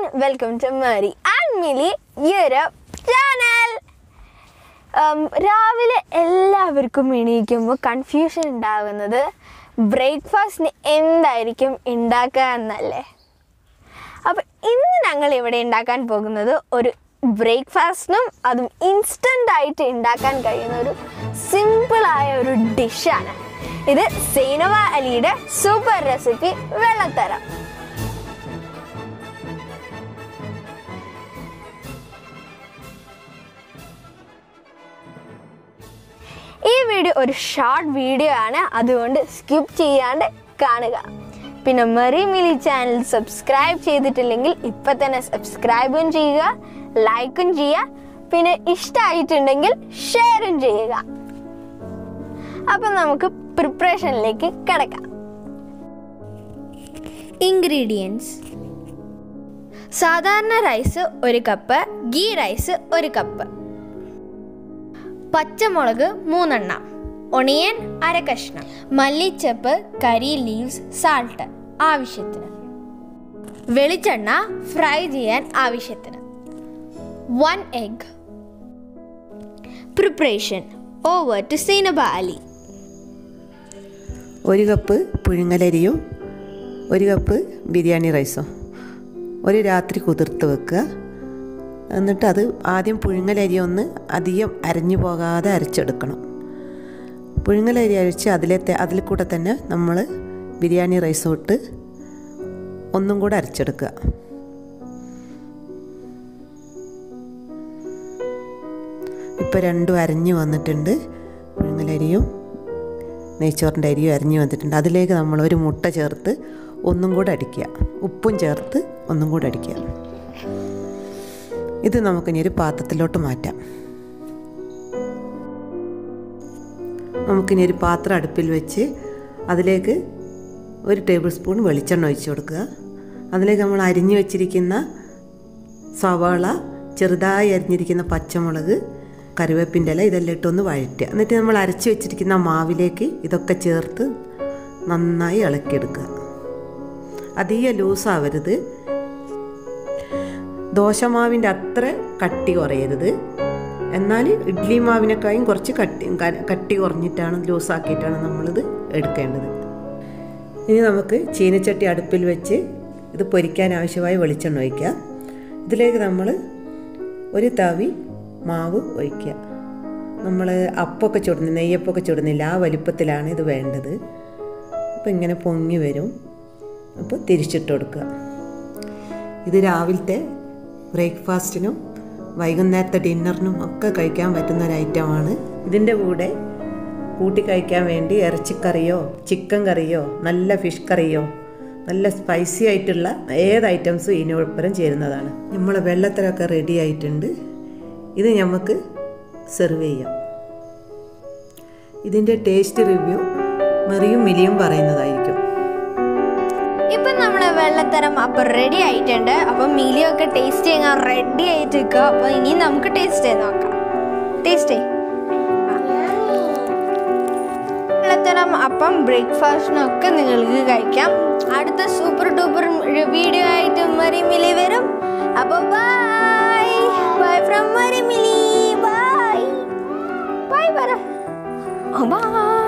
welcome to Mari and Mili Europe channel രാവിലെ എല്ലാവർക്കും എണീക്കുമ്പോൾ കൺഫ്യൂഷൻ ഉണ്ടാകുന്നത് ബ്രേക്ക്ഫാസ്റ്റിന് എന്തായിരിക്കും ഉണ്ടാക്കുക എന്നല്ലേ അപ്പം ഇന്ന് ഞങ്ങൾ ഇവിടെ ഉണ്ടാക്കാൻ പോകുന്നത് ഒരു ബ്രേക്ക്ഫാസ്റ്റിനും അതും ഇൻസ്റ്റൻ്റ് ആയിട്ട് ഉണ്ടാക്കാൻ കഴിയുന്ന ഒരു സിമ്പിളായ ഒരു ഡിഷാണ് ഇത് സൈനവ അലിയുടെ സൂപ്പർ റെസിപ്പി വെള്ളത്തരം ഈ വീഡിയോ ഒരു ഷോർട്ട് വീഡിയോ ആണ് അതുകൊണ്ട് സ്കിപ്പ് ചെയ്യാണ്ട് കാണുക പിന്നെ മെറി മിലി ചാനൽ സബ്സ്ക്രൈബ് ചെയ്തിട്ടില്ലെങ്കിൽ ഇപ്പം തന്നെ സബ്സ്ക്രൈബും ചെയ്യുക ലൈക്കും ചെയ്യുക പിന്നെ ഇഷ്ടമായിട്ടുണ്ടെങ്കിൽ ഷെയറും ചെയ്യുക അപ്പം നമുക്ക് പ്രിപ്പറേഷനിലേക്ക് കിടക്കാം ഇൻഗ്രീഡിയൻസ് സാധാരണ റൈസ് ഒരു കപ്പ് ഗീ റൈസ് ഒരു കപ്പ് പച്ചമുളക് മൂന്നെണ്ണം ഒണിയൻ അര കഷ്ണം മല്ലിച്ചപ്പ് കരി ലീവ്സ് സാൾട്ട് ആവശ്യത്തിന് വെളിച്ചെണ്ണ ഫ്രൈ ചെയ്യാൻ ആവശ്യത്തിന് one egg preparation over to Zeenaba Ali ഒരു കപ്പ് പുഴുങ്ങലരിയും ഒരു കപ്പ് ബിരിയാണി റൈസും ഒരു രാത്രി കുതിർത്ത് വെക്കുക എന്നിട്ട് അത് ആദ്യം പുഴുങ്ങലരി ഒന്ന് അധികം അരഞ്ഞു പോകാതെ അരച്ചെടുക്കണം പുഴുങ്ങലരി അരച്ച് അതിലെ അതിൽ കൂടെ തന്നെ നമ്മൾ ബിരിയാണി റൈസും ഇട്ട് ഒന്നും കൂടെ അരച്ചെടുക്കുക ഇപ്പോൾ രണ്ടും അരഞ്ഞു വന്നിട്ടുണ്ട് പുഴുങ്ങലരിയും നെയ്ച്ചോറിൻ്റെ അരിയും അരിഞ്ഞു വന്നിട്ടുണ്ട് അതിലേക്ക് നമ്മൾ ഒരു മുട്ട ചേർത്ത് ഒന്നും കൂടെ അടിക്കുക ഉപ്പും ചേർത്ത് ഒന്നും കൂടെ അടിക്കുക ഇത് നമുക്കിനി ഒരു പാത്രത്തിലോട്ട് മാറ്റാം നമുക്കിനി ഒരു പാത്രം അടുപ്പിൽ വെച്ച് അതിലേക്ക് ഒരു ടേബിൾ സ്പൂൺ വെളിച്ചെണ്ണ ഒഴിച്ച് കൊടുക്കുക അതിലേക്ക് നമ്മൾ അരിഞ്ഞു വെച്ചിരിക്കുന്ന സവാള ചെറുതായി അരിഞ്ഞിരിക്കുന്ന പച്ചമുളക് കറിവേപ്പിൻ്റെ ഇല ഇതെല്ലാം ഇട്ടൊന്ന് വഴറ്റുക എന്നിട്ട് നമ്മൾ അരച്ച് വെച്ചിരിക്കുന്ന മാവിലേക്ക് ഇതൊക്കെ ചേർത്ത് നന്നായി ഇളക്കിയെടുക്കുക അധികം ലൂസാവരുത് ദോശമാവിൻ്റെ അത്ര കട്ടി കുറയരുത് എന്നാൽ ഇഡ്ലി മാവിനേക്കാളും കുറച്ച് കട്ടി കട്ടി കുറഞ്ഞിട്ടാണ് ലൂസാക്കിയിട്ടാണ് നമ്മളിത് എടുക്കേണ്ടത് ഇനി നമുക്ക് ചീനച്ചട്ടി അടുപ്പിൽ വെച്ച് ഇത് പൊരിക്കാൻ ആവശ്യമായ വെളിച്ചെണ്ണ ഒഴിക്കുക ഇതിലേക്ക് നമ്മൾ ഒരു തവി മാവ് ഒഴിക്കുക നമ്മൾ അപ്പമൊക്കെ ചുടുന്ന നെയ്യപ്പൊക്കെ ചുടുന്നില്ല ആ വലിപ്പത്തിലാണ് ഇത് വേണ്ടത് അപ്പോൾ ഇങ്ങനെ പൊങ്ങി വരും അപ്പോൾ തിരിച്ചിട്ട് കൊടുക്കുക ഇത് രാവിലത്തെ ബ്രേക്ക്ഫാസ്റ്റിനും വൈകുന്നേരത്തെ ഡിന്നറിനും ഒക്കെ കഴിക്കാൻ പറ്റുന്ന ഒരു ഐറ്റമാണ് ഇതിൻ്റെ കൂടെ കൂട്ടി കഴിക്കാൻ വേണ്ടി ഇറച്ചിക്കറിയോ ചിക്കൻ കറിയോ നല്ല ഫിഷ് കറിയോ നല്ല സ്പൈസി ആയിട്ടുള്ള ഏത് ഐറ്റംസും ഇതിനൊപ്പരം ചേരുന്നതാണ് നമ്മൾ വെള്ളത്തിലൊക്കെ റെഡി ആയിട്ടുണ്ട് ഇത് നമുക്ക് സെർവ് ചെയ്യാം ഇതിൻ്റെ ടേസ്റ്റ് റിവ്യൂ മെറിയും മിലിയും പറയുന്നതായിരിക്കും ഇപ്പം നമ്മുടെ വെള്ളത്തരം അപ്പം റെഡി ആയിട്ടുണ്ട് അപ്പം മീലിയൊക്കെ ടേസ്റ്റ് ചെയ്യാൻ റെഡി ആയിട്ട് നിൽക്കുക അപ്പം ഇനി നമുക്ക് ടേസ്റ്റ് ചെയ്ത് നോക്കാം ടേസ്റ്റ് ചെയ് വെള്ളത്തരം അപ്പം ബ്രേക്ക്ഫാസ്റ്റിനൊക്കെ നിങ്ങൾക്ക് കഴിക്കാം അടുത്ത സൂപ്പർ ഡൂപ്പർ വീഡിയോ ആയിട്ട് മരി മിലി വരും അപ്പോൾ by bye from Mari Mili bye bye പറ ബൈ